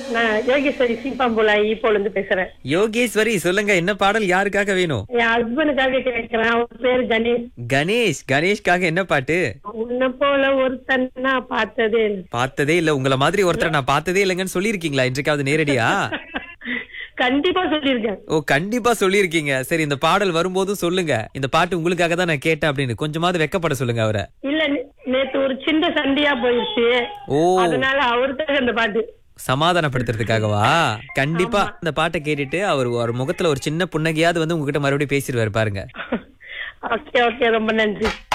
நான் யோகேஸ்வரி சீப்பாம்புலா ஈப்போல இருந்து பேசுறேன் யோகேஸ்வரி சொல்லுங்க என்ன பாடல் யாருக்காக வேணும் என் ஹஸ்பண்டுக்காக கேட்கிறேன் அவர் பேரு கணேஷ் கணேஷ் கணேஷ்காக என்ன பாட்டு உன்னை போல ஒருத்தன் நான் பார்த்ததே இல்ல. பார்த்ததே இல்ல உங்கள மாதிரி ஒருத்தரை நான் பார்த்ததே இல்லைங்கன்னு சொல்லியிருக்கீங்களா இன்றைக்காவது நேரடியா கண்டிப்பா சொல்லியிருக்கேன் ஓ கண்டிப்பா சொல்லியிருக்கீங்க சரி இந்த பாடல் வரும்போதும் சொல்லுங்க இந்த பாட்டு உங்களுக்காக தான் நான் கேட்டேன் அப்படின்னு கொஞ்சமாவது வெக்கப்பட சொல்லுங்க அவரை இல்ல நே- நேத்து ஒரு சின்ன சண்டையா போயிடுச்சு ஓ அதனால அவருக்காக இந்த பாட்டு சமாதானப்படுத்துறதுக்காகவா கண்டிப்பா இந்த பாட்டை கேட்டுட்டு அவர் ஒரு முகத்துல ஒரு சின்ன புன்னகையாவது வந்து உங்ககிட்ட மறுபடியும் பேசிடுவாரு பாருங்க ஓகே ஓகே ரொம்ப நன்றி